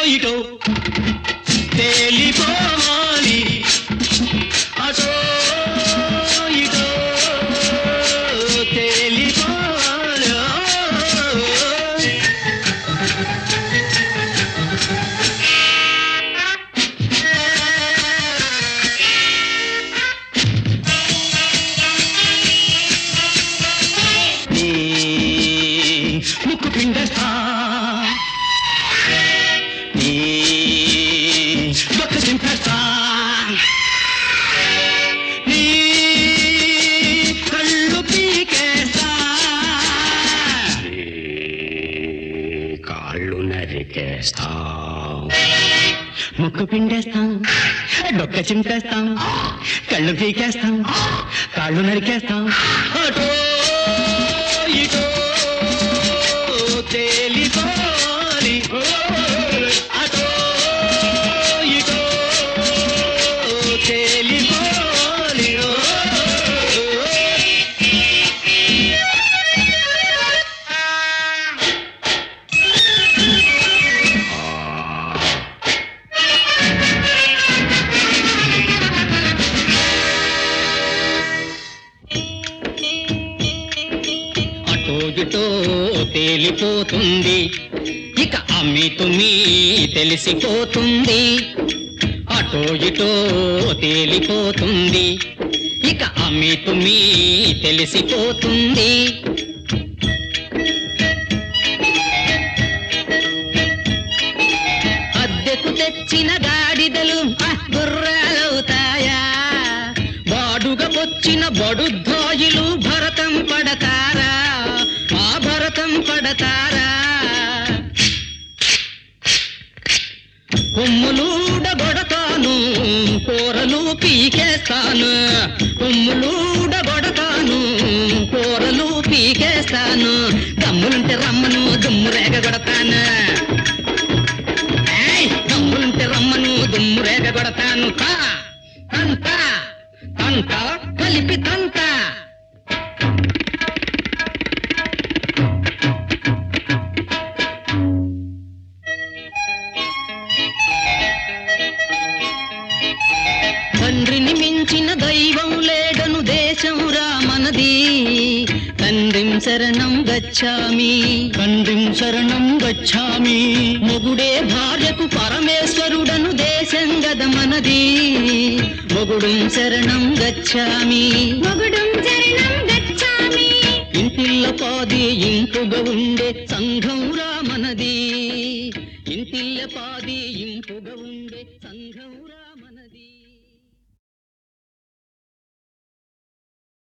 ఇటో తేలిపోవాలి అటో ఇటో తేలిపోవాలి నీ ముక్కు పిండేస్తా నీ బొక్క చింపేస్తా నీ కళ్ళు పీకేస్తా నీ కాళ్ళు నరికేస్తా ముక్కు పిండేస్తాం డొక్క చింపేస్తాం కళ్ళు పీకేస్తాం కాళ్ళు నరికేస్తాం అటో ఇటో తేలిపోలి అటో ఇటో తేలిపోలి అటో ఇటో తేలిపోతుంది ఇక అమ్మి తుమ్మి తెలిసిపోతుంది అటో ఇటో తేలిపోతుంది ఇక అమ్మి తుమ్మి తెలిసిపోతుంది అద్దెకు తెచ్చిన గాడిదలు ఆ, గుర్రాలవుతాయా బాడుగా వచ్చిన బడుద్దాయిలు భరతం పడతారా ఆ భరతం పడతారా కొమ్ములూడగొడతాను కూరలు పీకేస్తాను కొమ్ములూడగొడతాను కూరలు పీకేస్తాను దమ్ములుంటే రమ్మను దుమ్ము రేగగొడతాను ఏయ్, దమ్ములుంటే రమ్మను దుమ్ము రేగగొడతాను తా తంత తంత కలిపి తంత తండ్రిని మించిన దైవం లేడను దేశం రామనది తండ్రిం శరణం గచ్చామి తండ్రిం శరణం గచ్చామి మొగుడే భార్యకు పరమేశ్వరుడను దేశం గదమనది మొగుడుం శరణం గచ్చామి మొగుడుం చరణం గచ్చామి ఇంటిల్ల పాది ఇంపుగా ఉండే సంఘం రామనది ఇంటిల్ల పాది ఇంపుగా ఉండే సంఘం రామ